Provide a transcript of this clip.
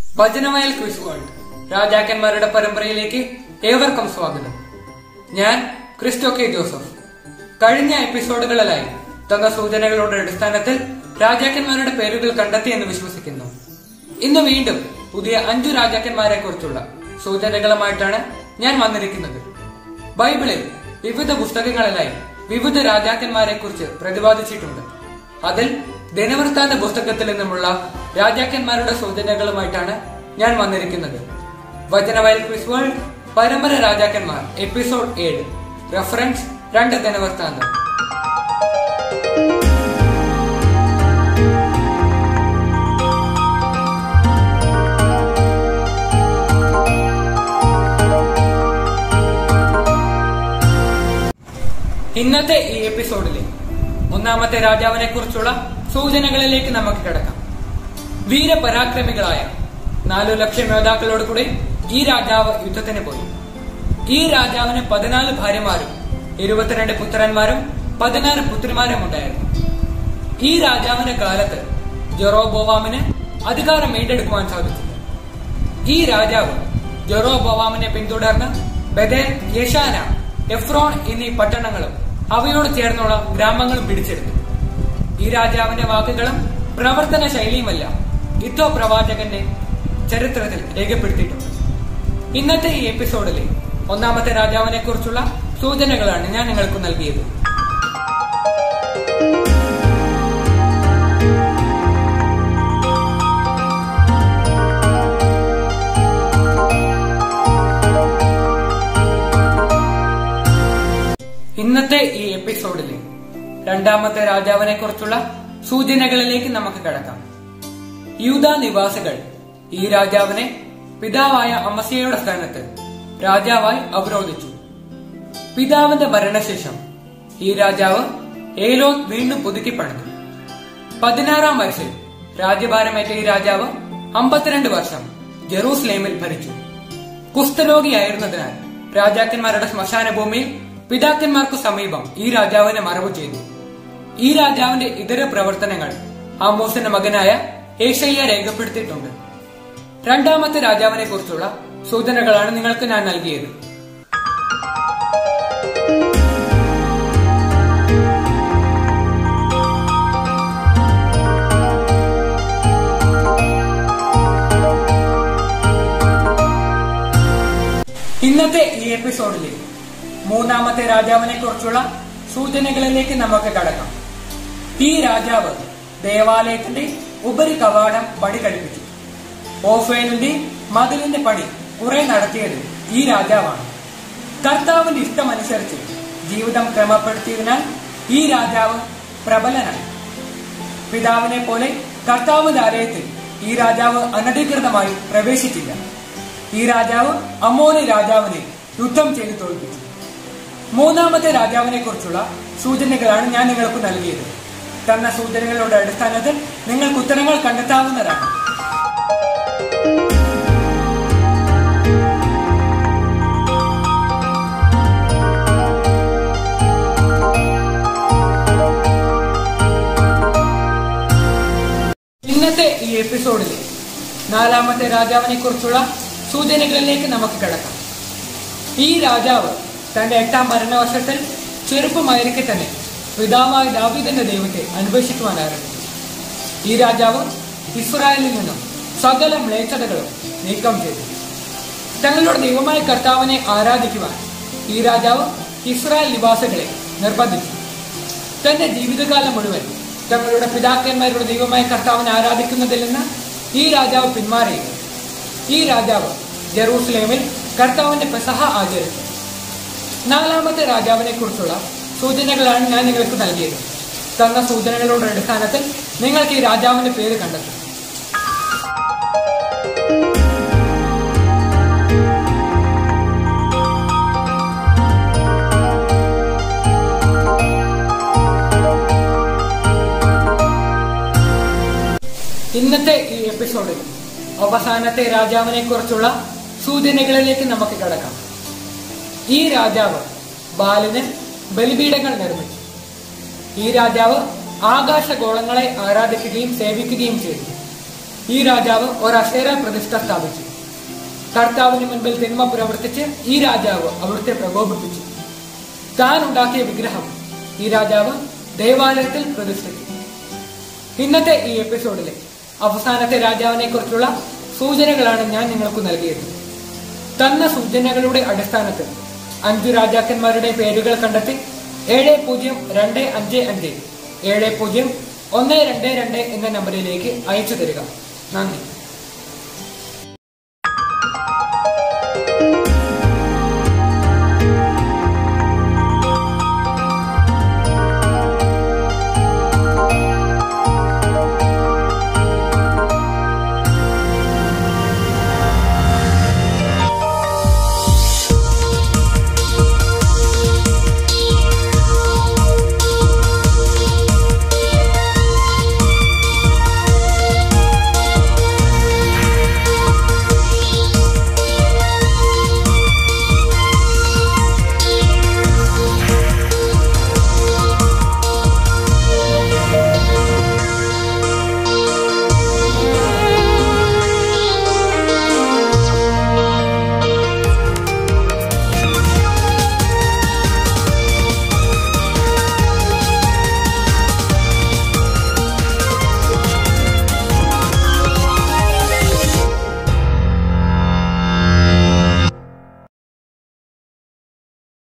ഭജനവയൽ quiz world രാജാക്കന്മാരുടെ പരമ്പരയിലേക്ക് ഏവർക്കും സ്വാഗതം ഞാൻ ക്രിസ്റ്റോ കെ ജോസഫ് കഴിഞ്ഞ എപ്പിസോഡുകളിലായി തന്ന സൂചനകളുടെ അടിസ്ഥാനത്തിൽ രാജാക്കന്മാരുടെ പേരുകൾ കണ്ടെത്തി എന്ന് വിശ്വസിക്കുന്നു ഇന്ന് വീണ്ടും പുതിയ അഞ്ചു രാജാക്കന്മാരെ കുറിച്ചുള്ള സൂചനകളുമായിട്ടാണ് ഞാൻ വന്നിരിക്കുന്നത് ബൈബിളിൽ വിവിധ പുസ്തകങ്ങളിലായി വിവിധ രാജാക്കന്മാരെ കുറിച്ച് പ്രതിപാദിച്ചിട്ടുണ്ട് അതിൽ ദിനവൃത്താന്ത പുസ്തകത്തിൽ നിന്നുമുള്ള രാജാക്കന്മാരുടെ സൂചനകളുമായിട്ടാണ് ഞാൻ വന്നിരിക്കുന്നത് വചനവയൽ ക്വിസ് വേൾഡ് പരമ്പര രാജാക്കന്മാർ എപ്പിസോഡ് ഏഴ് റെഫറൻസ് രണ്ട് ദിനവൃത്താന്തം ഇന്നത്തെ ഈ എപ്പിസോഡിലെ ഒന്നാമത്തെ രാജാവിനെ കുറിച്ചുള്ള സൂചനകളിലേക്ക് നമുക്ക് കിടക്കാം വീരപരാക്രമികളായ നാലു ലക്ഷം യോദ്ധാക്കളോട് കൂടി ഈ രാജാവ് യുദ്ധത്തിന് പോയി ഈ രാജാവിന് പതിനാല് ഭാര്യമാരും ഇരുപത്തിരണ്ട് പുത്രന്മാരും പതിനാറ് പുത്രിമാരും ഉണ്ടായിരുന്നു ഈ രാജാവിന്റെ കാലത്ത് ജെറോബോവാമിന് അധികാരം വീണ്ടെടുക്കുവാൻ സാധിച്ചില്ല ഈ രാജാവ് ജെറോബോവാമിനെ പിന്തുടർന്ന് ബദേൽ യശാന എഫ്രോൺ എന്നീ പട്ടണങ്ങളും അവയോട് ചേർന്നുള്ള ഗ്രാമങ്ങളും പിടിച്ചെടുത്തു ഈ രാജാവിന്റെ വാക്കുകളും പ്രവർത്തന ശൈലിയുമെല്ലാം ഇത്തോ പ്രവാചകന്റെ ചരിത്രത്തിൽ രേഖപ്പെടുത്തിയിട്ടുണ്ട് ഇന്നത്തെ ഈ എപ്പിസോഡിലെ ഒന്നാമത്തെ രാജാവിനെ കുറിച്ചുള്ള സൂചനകളാണ് ഞാൻ നിങ്ങൾക്ക് നൽകിയത് ഇന്നത്തെ ഈ എപ്പിസോഡിലെ രണ്ടാമത്തെ രാജാവിനെ കുറിച്ചുള്ള സൂചനകളിലേക്ക് നമുക്ക് കടക്കാം യൂത നിവാസികൾ ഈ രാജാവിനെ പിതാവായ അമസിയയുടെ സ്ഥാനത്ത് രാജാവായി അവരോധിച്ചു പിതാവിന്റെ മരണശേഷം ഈ രാജാവ് ഏലോ വീണ്ടും പുതുക്കി പണിതു പതിനാറാം വയസ്സിൽ രാജ്യഭാരമേറ്റ ഈ രാജാവ് അമ്പത്തിരണ്ട് വർഷം ജെറൂസലേമിൽ ഭരിച്ചു കുഷ്ഠരോഗിയായിരുന്നതിനാൽ രാജാക്കന്മാരുടെ ശ്മശാന ഭൂമിയിൽ പിതാക്കന്മാർക്കു സമീപം ഈ രാജാവിനെ മറവു ചെയ്തു ഈ രാജാവിന്റെ ഇതര പ്രവർത്തനങ്ങൾ ആമോസിന്റെ മകനായ ഏഷയ്യ രേഖപ്പെടുത്തിയിട്ടുണ്ട് രണ്ടാമത്തെ രാജാവിനെ കുറിച്ചുള്ള സൂചനകളാണ് നിങ്ങൾക്ക് ഞാൻ നൽകിയത് ഇന്നത്തെ ഈ എപ്പിസോഡിലെ മൂന്നാമത്തെ രാജാവിനെ കുറിച്ചുള്ള സൂചനകളിലേക്ക് നമുക്ക് കടക്കാം ഈ രാജാവ് ദേവാലയത്തിന്റെ ഉപരി കവാടം പണി കഴിപ്പിച്ചു ഓഫേലിന്റെ മതിലിന്റെ പണി കുറെ നടത്തിയത് ഈ രാജാവാണ് കർത്താവിന്റെ ഇഷ്ടമനുസരിച്ച് ജീവിതം ക്രമപ്പെടുത്തിയതിനാൽ ഈ രാജാവ് പ്രബലനായി പിതാവിനെ പോലെ കർത്താവിന്റെ ആലയത്തിൽ ഈ രാജാവ് അനധികൃതമായി പ്രവേശിച്ചില്ല ഈ രാജാവ് അമോനി രാജാവിനെ യുദ്ധം ചെയ്ത് തോൽപ്പിച്ചു മൂന്നാമത്തെ രാജാവിനെ കുറിച്ചുള്ള സൂചനകളാണ് ഞാൻ നിങ്ങൾക്ക് നൽകിയത് തന്ന സൂചനകളുടെ അടിസ്ഥാനത്തിൽ നിങ്ങൾക്ക് ഉത്തരങ്ങൾ കണ്ടെത്താവുന്നതാണ് ഇന്നത്തെ ഈ എപ്പിസോഡിൽ നാലാമത്തെ രാജാവിനെ കുറിച്ചുള്ള സൂചനകളിലേക്ക് നമുക്ക് കിടക്കാം ഈ രാജാവ് തന്റെ എട്ടാം ഭരണവർഷത്തിൽ ചെറുപ്പമായിരിക്കെ തന്നെ പിതാവായ ദാവീദിന്റെ ദൈവത്തെ അന്വേഷിക്കുവാൻ ആരംഭിച്ചു ഈ രാജാവ് ഇസ്രായേലിൽ നിന്നും സകല മ്ലേച്ഛതകളും നീക്കം ചെയ്തു തങ്ങളുടെ ദൈവമായ കർത്താവിനെ ആരാധിക്കുവാൻ ഈ രാജാവ് ഇസ്രായേൽ നിവാസികളെ നിർബന്ധിച്ചു തന്റെ ജീവിതകാലം മുഴുവൻ തങ്ങളുടെ പിതാക്കന്മാരുടെ ദൈവമായ കർത്താവിനെ ആരാധിക്കുന്നതിൽ നിന്ന് ഈ രാജാവ് പിന്മാറിയത് ഈ രാജാവ് ജെറൂസലേമിൽ കർത്താവിന്റെ പെസഹ ആചരിച്ചു നാലാമത്തെ രാജാവിനെ കുറിച്ചുള്ള സൂചനകളാണ് ഞാൻ നിങ്ങൾക്ക് നൽകിയത് തന്ന സൂചനകളുടെ അടിസ്ഥാനത്തിൽ നിങ്ങൾക്ക് ഈ രാജാവിന്റെ പേര് കണ്ടെത്തും ഇന്നത്തെ ഈ എപ്പിസോഡിൽ അവസാനത്തെ രാജാവിനെ കുറിച്ചുള്ള സൂചനകളിലേക്ക് നമുക്ക് കടക്കാം ഈ രാജാവ് ബാലിന് ബലിപീഠങ്ങൾ നിർമ്മിച്ചു ഈ രാജാവ് ആകാശഗോളങ്ങളെ ആരാധിക്കുകയും സേവിക്കുകയും ചെയ്തു ഈ രാജാവ് ഒരു അശേര പ്രതിഷ്ഠ സ്ഥാപിച്ചു കർത്താവിന് മുൻപിൽ തിന്മ പ്രവർത്തിച്ച് ഈ രാജാവ് അവിടുത്തെ പ്രകോപിപ്പിച്ചു താൻ ഉണ്ടാക്കിയ വിഗ്രഹം ഈ രാജാവ് ദേവാലയത്തിൽ പ്രതിഷ്ഠിച്ചു ഇന്നത്തെ ഈ എപ്പിസോഡിലെ അവസാനത്തെ രാജാവിനെ കുറിച്ചുള്ള സൂചനകളാണ് ഞാൻ നിങ്ങൾക്ക് നൽകിയത് തന്ന സൂചനകളുടെ അടിസ്ഥാനത്തിൽ അഞ്ചു രാജാക്കന്മാരുടെ പേരുകൾ കണ്ടെത്തി ഏഴ് പൂജ്യം രണ്ട് അഞ്ച് അഞ്ച് ഏഴ് പൂജ്യം ഒന്ന് രണ്ട് രണ്ട് എന്ന നമ്പറിലേക്ക് അയച്ചു തരിക നന്ദി